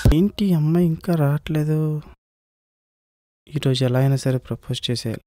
ఏంటి ఈ అమ్మాయి ఇంకా రావట్లేదు ఈరోజు ఎలా అయినా సరే ప్రపోజ్ చేసేయాలి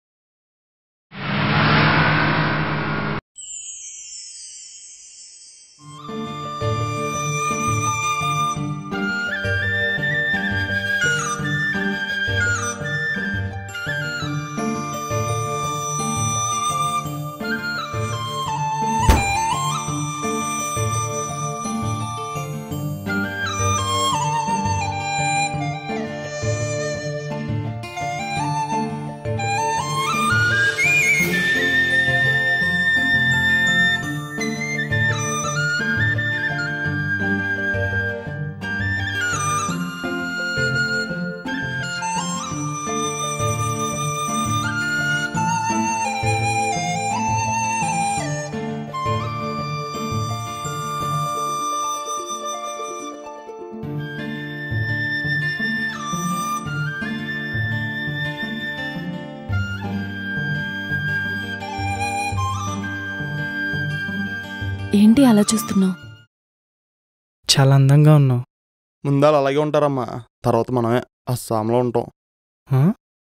ఏంటి అలా చూస్తున్నావు చాలా అందంగా ఉన్నావు ముందాలు అలాగే ఉంటారమ్మా తర్వాత మనమే అస్సాంలో ఉంటాం ఆ?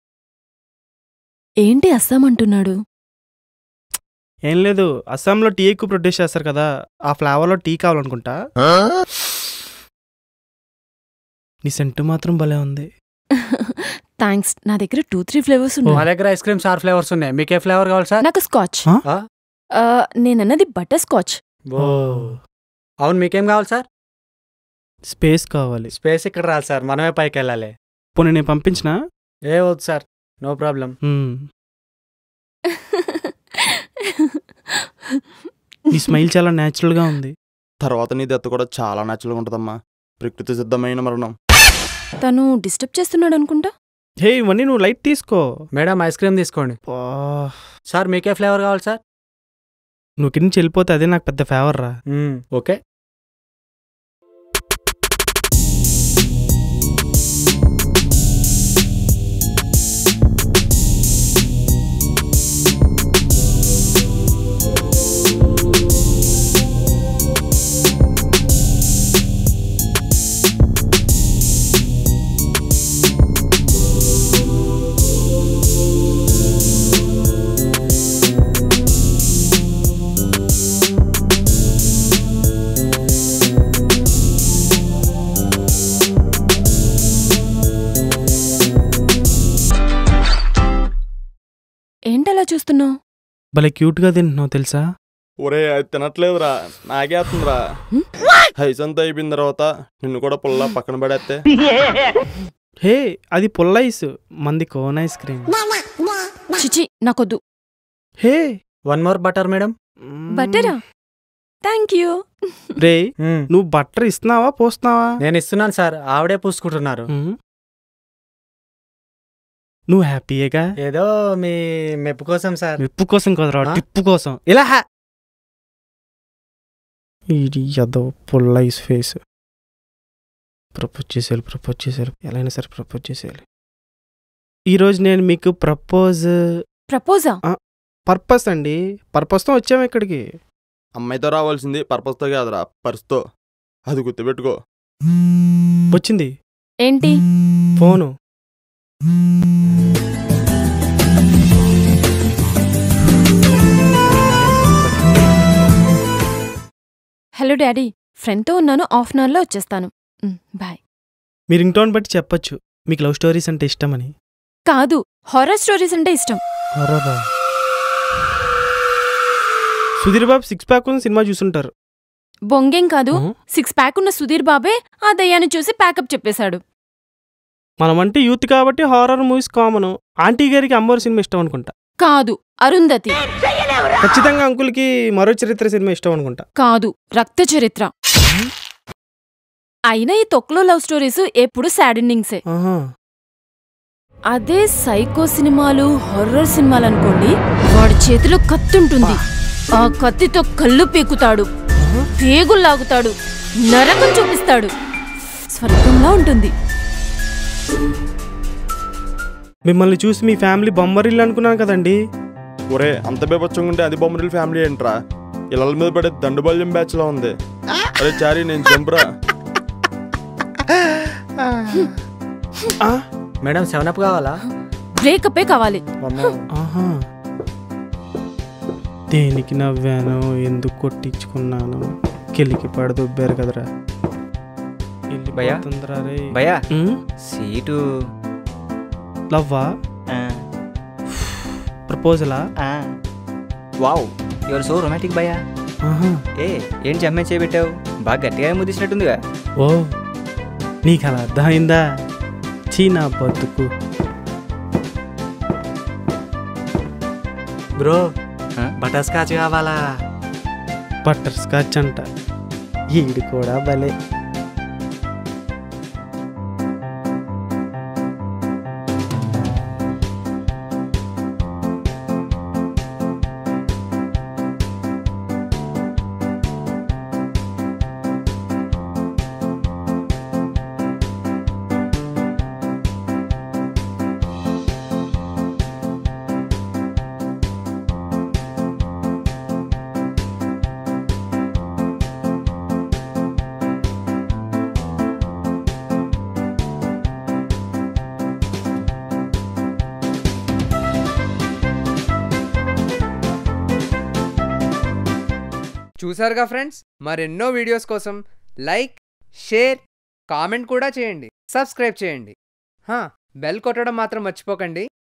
ఏంటి అస్సాం అంటున్నాడు ఏం లేదు అస్సాంలో టీ ఎక్కువ ప్రొడ్యూస్ చేస్తారు కదా ఆ ఫ్లేవర్లో టీ కావాలనుకుంటా నీ సెంటు మాత్రం భలే ఉంది థ్యాంక్స్ నా దగ్గర టూ త్రీ ఫ్లేవర్స్ మా ఉన్నాయి దగ్గర ఐస్ క్రీమ్స్ ఆరు ఫ్లేవర్స్ ఉన్నాయి మీకు ఏ ఫ్లేవర్ కావాలి సార్ నాకు స్కాచ్ ఆ? ఆ? ఆ, నేనన్నది బటర్ స్కాచ్ ఓ. అవును మీకేం కావాలి సార్ స్పేస్ కావాలి స్పేస్ ఇక్కడ రాదు సార్ మనమే పైకి వెళ్ళాలి పోనీ నేను పంపించిన ఏ వద్దు సార్ నో ప్రాబ్లం నీ స్మైల్ చాలా న్యాచురల్గా ఉంది తర్వాత నీ దెత్త కూడా చాలా న్యాచురల్గా ఉంటుందమ్మా ప్రకృతి సిద్ధమైన మరణం తను డిస్టర్బ్ చేస్తున్నాడు అనుకుంటా హే ఇవన్నీ నువ్వు లైట్ తీసుకో మేడం ఐస్ క్రీమ్ తీసుకోండి పా. సార్ మీకే ఫ్లేవర్ కావాలి సార్ నువ్వు కింద చెల్లిపోతే అదే నాకు పెద్ద ఫేవర్ రా మ్మ్, ఓకే ఏంటలా చూస్తున్నావు భలే క్యూట్గా తింటున్నావు తెలుసా ఒరే అది తినట్లేదురా నాగేస్తుందిరా హ్మ్? హైస్ అంతా అయిపోయిన తర్వాత నిన్ను కూడా పుల్ల పక్కన పడేస్తే హే అది పుల్ల ఐస్ మంది కోన్ ఐస్ క్రీమ్ చిచి నాకొద్దు hey one more butter madam బటరా థ్యాంక్ యూ రే మ్మ్. నువ్వు బట్టర్ ఇస్తున్నావా పోస్తున్నావా నేను ఇస్తున్నాను సార్ ఆవిడే పూసుకుంటున్నారు ఉమ్. నువ్వు హ్యాపీయేగా ఏదో మీ మెప్పు కోసం సార్ మెప్పు కోసం కదరా ఆ? టిప్పు కోసం ఇలా హ్యా ఇది అదో పుల్ల ఐస్ ఫేస్ ప్రపోజ్ చేసేయాలి ప్రపోజ్ చేసేయాలి ఎలా అయినా సరే ప్రపోజ్ చేసేయాలి ఈరోజు నేను మీకు ప్రపోజ్ ప్రపోజా పర్పస్ అండి పర్పస్తో వచ్చాము ఇక్కడికి అమ్మాయితో రావాల్సింది పర్పస్తో కాదురా పర్స్తో అది గుర్తుపెట్టుకో వచ్చింది ఏంటి ఫోను హలో డాడీ ఫ్రెండ్తో ఉన్నాను హాఫ్ అన్ అవర్లో వచ్చేస్తాను బాయ్ మీరు ఇంటోన్ బట్టి చెప్పొచ్చు మీకు లవ్ స్టోరీస్ అంటే ఇష్టమని కాదు హారర్ స్టోరీస్ అంటే ఇష్టం హర్రరా సుధీర్ బాబు సిక్స్ ప్యాక్ ఉన్న సినిమా చూసుంటారు బొంగేం కాదు ఉహు. సిక్స్ ప్యాక్ ఉన్న సుధీర్ బాబే ఆ దయ్యాన్ని చూసి ప్యాకప్ చెప్పేశాడు మనమంటే యూత్ కాబట్టి హారర్ మూవీస్ కామన్ ఆంటీ గారికి అమ్మవారి సినిమా ఇష్టం అనుకుంటా కాదు అరుంధతి ఖచ్చితంగా అంకుల్కి మరో చరిత్ర సినిమా ఇష్టం అనుకుంటా కాదు రక్త చరిత్ర అయినా ఈ తొక్కలో లవ్ స్టోరీస్ ఎప్పుడు సాడ్ ఎండింగ్సే ఆహా. అదే సైకో సినిమాలు హర్రర్ సినిమాలు అనుకోండి వాడి చేతిలో కత్తుంటుంది ఆ కత్తితో కళ్ళు పీకుతాడు పేగులు లాగుతాడు నరకం చూపిస్తాడు స్వర్గంలా ఉంటుంది మిమ్మల్ని చూసి మీ ఫ్యామిలీ బొమ్మరిల్లు అనుకున్నాను కదండి ఒరే అంత బేబచ్చంగా ఉంటే అది బొమ్మరిల్ ఫ్యామిలీ ఏంట్రా ఇళ్ళ మీద పడే దండుబల్యం బ్యాచ్ లా ఉంది అరే చారీ నేను జంపురా ఆ, మేడం సెవెన్ అప్ కావాలా బ్రేకప్పే కావాలి అమ్మో ఆహా దేనికి నవ్వాను ఎందుకు కొట్టించుకున్నాను కెలికి పడదొబ్బారు కదరా భయ్యా? వెళ్ళిపోతుందిరా రే భయ్యా ఉమ్, సీటు లవ్వా ఆ, ప్రపోజలా ఆ. వావ్ యువర్ సో రొమాంటిక్ భయ్యా ఆహా ఏ ఏంటి జమ్మే చేయబెట్టావు బాగా గట్టిగా ముద్దిసినట్టుందిగా ఓ నీకు అలా అర్థమైందా చీనా బతుకు బ్రో ఆ? బటర్ స్కాచ్ కావాలా బటర్ స్కాచ్ అంట ఈడు కూడా భలే చూసారుగా ఫ్రెండ్స్ మరెన్నో వీడియోస్ కోసం లైక్ షేర్ కామెంట్ కూడా చేయండి సబ్స్క్రైబ్ చేయండి హా, బెల్ కొట్టడం మాత్రం మర్చిపోకండి